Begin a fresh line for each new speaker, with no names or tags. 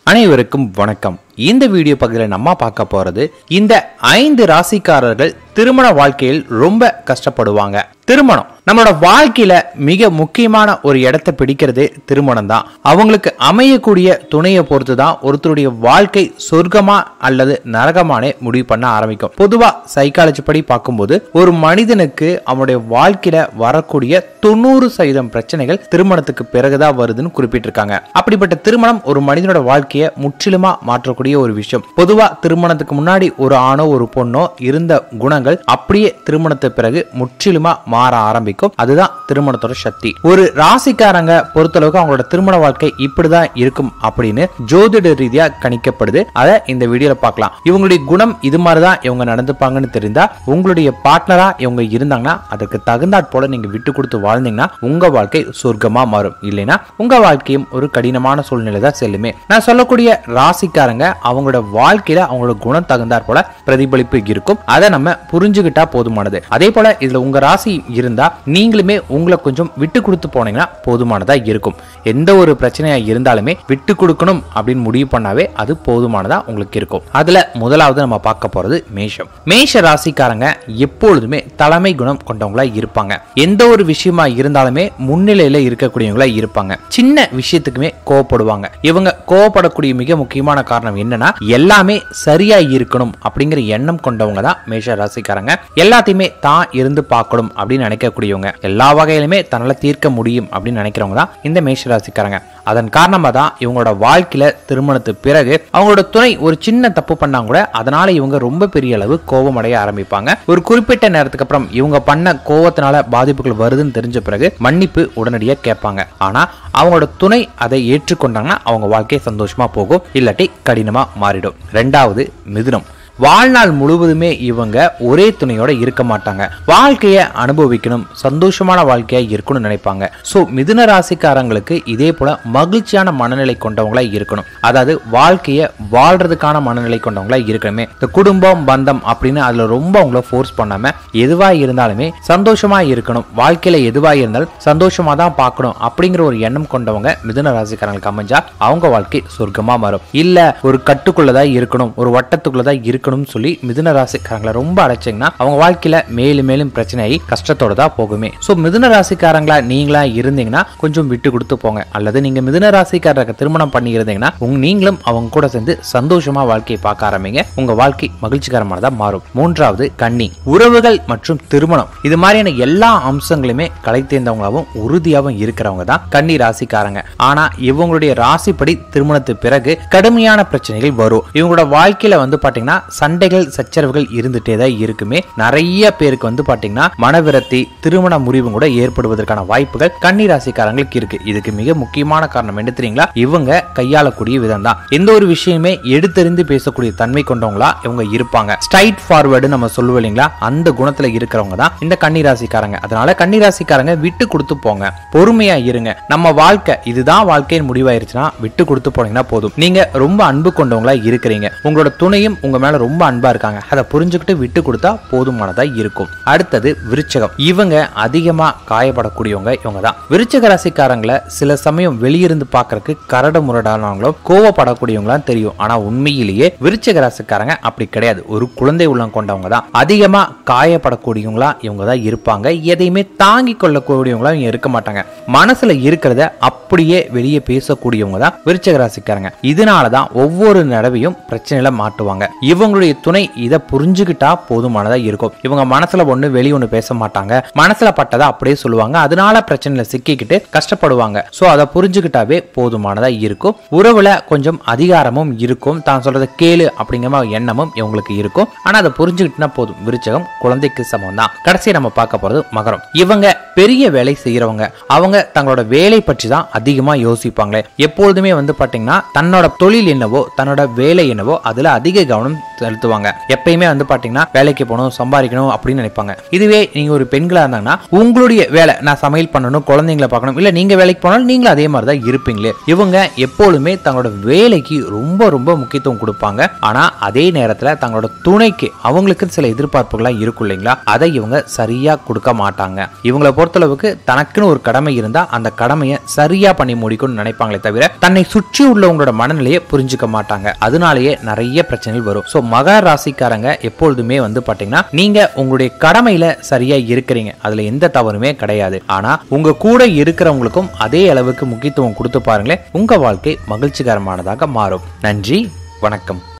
அனைவருக்கும் வணக்கம் இந்த வீடியோ பகுதியில் நம்ம பார்க்க போறது இந்த ஐந்து ராசிக்காரர்கள் திருமண வாழ்க்கையில் ரொம்ப கஷ்டப்படுவாங்க திருமணம் நம்மளோட வாழ்க்கையில மிக முக்கியமான ஒரு இடத்தை பிடிக்கிறதே திருமணம் தான் அவங்களுக்கு அமையக்கூடிய துணையை பொறுத்து தான் ஒருத்தருடைய வாழ்க்கை சொர்க்கமா அல்லது நரகமானே முடிவு பண்ண ஆரம்பிக்கும் பொதுவா சைக்காலஜி படி பார்க்கும்போது ஒரு மனிதனுக்கு அவனுடைய வாழ்க்கையில வரக்கூடிய தொண்ணூறு சதவீதம் பிரச்சனைகள் திருமணத்துக்கு பிறகுதான் வருதுன்னு குறிப்பிட்டிருக்காங்க அப்படிப்பட்ட திருமணம் ஒரு மனிதனோட வாழ்க்கையை முற்றிலுமா மாற்றக்கூடிய ஒரு விஷயம் பொதுவா திருமணத்துக்கு முன்னாடி ஒரு ஆணோ ஒரு பொண்ணோ இருந்த குணங்கள் அப்படியே திருமணத்துக்கு பிறகு முற்றிலுமா மாற ஆரம்பிக்கும் அதுதான் திருமணத்தோட சக்தி ஒரு ராசிக்காரங்க பொறுத்தளவுக்கு அவங்களோட திருமண வாழ்க்கை இப்படிதான் இருக்கும் அப்படின்னு ஜோதிட ரீதியா கணிக்கப்படுது அதை இந்த வீடியோல பார்க்கலாம் இவங்களுடைய குணம் இது மாதிரிதான் இவங்க நடந்துப்பாங்கன்னு தெரிந்தா உங்களுடைய பார்ட்னரா இவங்க இருந்தாங்கன்னா அதுக்கு தகுந்தாற் போல நீங்க விட்டு கொடுத்து வாழ்ந்தீங்கன்னா உங்க வாழ்க்கை சொர்க்கமா மாறும் இல்லைன்னா உங்க வாழ்க்கையும் ஒரு கடினமான சூழ்நிலை தான் செல்லுமே நான் சொல்லக்கூடிய ராசிக்காரங்க அவங்களோட வாழ்க்கையில அவங்களோட குணம் தகுந்தாற் போல பிரதிபலிப்பு இருக்கும் அதை நம்ம புரிஞ்சுக்கிட்டா போதுமானது அதே போல இதுல உங்க ராசி இருந்தா நீங்களுமே உங்களை கொஞ்சம் விட்டு கொடுத்து போனீங்கன்னா போதுமானதா இருக்கும் எந்த ஒரு பிரச்சனையா இருந்தாலுமே விட்டு கொடுக்கணும் அப்படின்னு முடிவு பண்ணாவே அது போதுமானதா உங்களுக்கு இருக்கும் அதுல முதலாவது நம்ம பார்க்க போறது மேஷம் மேஷ ராசிக்காரங்க எப்பொழுதுமே தலைமை குணம் கொண்டவங்களா இருப்பாங்க எந்த ஒரு விஷயமா இருந்தாலுமே முன்னிலையில இருக்கக்கூடியவங்களா இருப்பாங்க சின்ன விஷயத்துக்குமே கோவப்படுவாங்க இவங்க கோவப்படக்கூடிய மிக முக்கியமான காரணம் என்னன்னா எல்லாமே சரியா இருக்கணும் அப்படிங்கிற எண்ணம் கொண்டவங்க தான் மேஷ ராசிக்காரங்க எல்லாத்தையுமே தான் இருந்து பார்க்கணும் அப்படின்னு நினைக்கக்கூடியவங்க எல்லா வகையிலுமே தன்னால தீர்க்க முடியும் அப்படின்னு நினைக்கிறவங்க தான் இந்த மேஷ ராசிக்காரங்க அதன் காரணமாக தான் இவங்களோட வாழ்க்கையில திருமணத்துக்கு பிறகு அவங்களோட துணை ஒரு சின்ன தப்பு பண்ணா கூட அதனால இவங்க ரொம்ப பெரிய அளவு கோபம் அடைய ஆரம்பிப்பாங்க ஒரு குறிப்பிட்ட நேரத்துக்கு அப்புறம் இவங்க பண்ண கோவத்தினால பாதிப்புகள் வருதுன்னு தெரிஞ்ச பிறகு மன்னிப்பு உடனடியாக கேட்பாங்க ஆனா அவங்களோட துணை அதை ஏற்றுக்கொண்டாங்கன்னா அவங்க வாழ்க்கை சந்தோஷமா போகும் இல்லாட்டி கடினமா மாறிடும் ரெண்டாவது மிதுனம் வாழ்நாள் முழுவதுமே இவங்க ஒரே துணையோட இருக்க மாட்டாங்க வாழ்க்கையை அனுபவிக்கணும் சந்தோஷமான வாழ்க்கையா இருக்கணும்னு நினைப்பாங்க சோ மிதுன ராசிக்காரங்களுக்கு இதே போல மகிழ்ச்சியான மனநிலை கொண்டவங்களா இருக்கணும் அதாவது வாழ்க்கையை வாழ்றதுக்கான மனநிலை கொண்டவங்களா இருக்கணுமே இந்த குடும்பம் பந்தம் அப்படின்னு அதுல ரொம்ப அவங்கள ஃபோர்ஸ் பண்ணாம எதுவா இருந்தாலுமே சந்தோஷமா இருக்கணும் வாழ்க்கையில எதுவா இருந்தாலும் சந்தோஷமா தான் பார்க்கணும் அப்படிங்கிற ஒரு எண்ணம் கொண்டவங்க மிதுன ராசிக்காரங்களுக்கு அமைஞ்சா அவங்க வாழ்க்கை சொர்க்கமா மாறும் இல்ல ஒரு கட்டுக்குள்ளதான் இருக்கணும் ஒரு வட்டத்துக்குள்ளதான் இருக்கணும் இருக்கணும்னு சொல்லி மிதுன ராசிக்காரங்களை ரொம்ப அடைச்சிங்கன்னா அவங்க வாழ்க்கையில மேலும் மேலும் பிரச்சனையாகி கஷ்டத்தோட தான் போகுமே ஸோ மிதுன ராசிக்காரங்களா நீங்களா இருந்தீங்கன்னா கொஞ்சம் விட்டு கொடுத்து போங்க அல்லது நீங்க மிதுன ராசிக்காரருக்கு திருமணம் பண்ணி இருந்தீங்கன்னா உங்க நீங்களும் அவங்க கூட சேர்ந்து சந்தோஷமா வாழ்க்கையை பார்க்க ஆரம்பிங்க உங்க வாழ்க்கை மகிழ்ச்சிகரமானதா மாறும் மூன்றாவது கன்னி உறவுகள் மற்றும் திருமணம் இது மாதிரியான எல்லா அம்சங்களுமே கலை தேர்ந்தவங்களாவும் உறுதியாகவும் இருக்கிறவங்க தான் கன்னி ராசிக்காரங்க ஆனா இவங்களுடைய ராசிப்படி திருமணத்துக்கு பிறகு கடுமையான பிரச்சனைகள் வரும் இவங்களோட வாழ்க்கையில வந்து பாத்தீங்கன்னா சண்டைகள் சச்சரவுகள் இருந்துட்டே தான் இருக்குமே நிறைய பேருக்கு வந்து பாத்தீங்கன்னா மனவிரத்தி திருமண முறிவு கூட ஏற்படுவதற்கான வாய்ப்புகள் கன்னி ராசிக்காரங்களுக்கு இருக்கு இதுக்கு மிக முக்கியமான காரணம் என்ன தெரியுங்களா இவங்க கையாளக்கூடிய விதம் தான் எந்த ஒரு விஷயமே எடுத்தறிந்து பேசக்கூடிய தன்மை கொண்டவங்களா இவங்க இருப்பாங்க ஸ்ட்ரைட் ஃபார்வர்டு நம்ம சொல்லுவோம் இல்லைங்களா அந்த குணத்துல இருக்கிறவங்க தான் இந்த கன்னி ராசிக்காரங்க அதனால கன்னி ராசிக்காரங்க விட்டு கொடுத்து போங்க பொறுமையா இருங்க நம்ம வாழ்க்கை இதுதான் வாழ்க்கையின் முடிவாயிருச்சுன்னா விட்டு கொடுத்து போனீங்கன்னா போதும் நீங்க ரொம்ப அன்பு கொண்டவங்களா இருக்கிறீங்க உங்களோட துணையும் உங்க மேல ரொம்ப அன்பா இருக்காங்க அதை புரிஞ்சுக்கிட்டு விட்டு கொடுத்தா போதுமானதா இருக்கும் அடுத்தது விருச்சகம் இவங்க அதிகமா காயப்படக்கூடியவங்க இவங்க தான் விருச்சக ராசிக்காரங்களை சில சமயம் வெளியிருந்து பாக்குறதுக்கு கரடு முரடானவங்களும் கோவப்படக்கூடியவங்களாம் தெரியும் ஆனா உண்மையிலேயே விருச்சக ராசிக்காரங்க அப்படி கிடையாது ஒரு குழந்தை உள்ளம் கொண்டவங்க தான் அதிகமா காயப்படக்கூடியவங்களா இவங்க தான் இருப்பாங்க எதையுமே தாங்கி கொள்ளக்கூடியவங்களா இவங்க இருக்க மாட்டாங்க மனசுல இருக்கிறத அப்படியே வெளியே பேசக்கூடியவங்க தான் விருச்சக ராசிக்காரங்க இதனாலதான் ஒவ்வொரு தடவையும் பிரச்சனையில மாட்டுவாங்க இவங்களுடைய துணை இதை புரிஞ்சுக்கிட்டா போதுமானதா இருக்கும் இவங்க மனசுல ஒண்ணு வெளிய ஒண்ணு பேச மாட்டாங்க மனசுல பட்டதை அப்படியே சொல்லுவாங்க அதனால பிரச்சனையில சிக்கிக்கிட்டு கஷ்டப்படுவாங்க சோ அதை புரிஞ்சுக்கிட்டாவே போதுமானதா இருக்கும் உறவுல கொஞ்சம் அதிகாரமும் இருக்கும் தான் சொல்றத கேளு அப்படிங்கிற மாதிரி எண்ணமும் இவங்களுக்கு இருக்கும் ஆனா அதை புரிஞ்சுக்கிட்டுனா போதும் விருச்சகம் குழந்தைக்கு சமம் தான் கடைசி நம்ம பார்க்க போறது மகரம் இவங்க பெரிய வேலை செய்யறவங்க அவங்க தங்களோட வேலை பற்றி தான் அதிகமா யோசிப்பாங்களே எப்பொழுதுமே வந்து பாத்தீங்கன்னா தன்னோட தொழில் என்னவோ தன்னோட வேலை என்னவோ அதுல அதிக கவனம் செலுத்துவாங்க எப்பயுமே வந்து பாத்தீங்கன்னா வேலைக்கு போகணும் சம்பாதிக்கணும் அப்படின்னு நினைப்பாங்க இதுவே நீங்க ஒரு பெண்களா இருந்தாங்கன்னா உங்களுடைய வேலை நான் சமையல் பண்ணணும் குழந்தைங்களை பார்க்கணும் இல்ல நீங்க வேலைக்கு போனாலும் நீங்களும் அதே மாதிரி தான் இருப்பீங்களே இவங்க எப்பொழுதுமே தங்களோட வேலைக்கு ரொம்ப ரொம்ப முக்கியத்துவம் கொடுப்பாங்க ஆனா அதே நேரத்துல தங்களோட துணைக்கு அவங்களுக்கு சில எதிர்பார்ப்புகள்லாம் இருக்கும் இல்லைங்களா அதை இவங்க சரியா கொடுக்க மாட்டாங்க இவங்களை பொறுத்த பொறுத்தளவுக்கு தனக்குன்னு ஒரு கடமை இருந்தா அந்த கடமையை சரியா பண்ணி முடிக்கணும்னு நினைப்பாங்களே தவிர தன்னை சுற்றி உள்ளவங்களோட மனநிலையை புரிஞ்சுக்க மாட்டாங்க அதனாலேயே நிறைய பிரச்சனைகள் வரும் ஸோ மகர ராசிக்காரங்க எப்பொழுதுமே வந்து பாத்தீங்கன்னா நீங்க உங்களுடைய கடமையில சரியா இருக்கிறீங்க அதுல எந்த தவறுமே கிடையாது ஆனா உங்க கூட இருக்கிறவங்களுக்கும் அதே அளவுக்கு முக்கியத்துவம் கொடுத்து பாருங்களேன் உங்க வாழ்க்கை மகிழ்ச்சிகரமானதாக மாறும் நன்றி வணக்கம்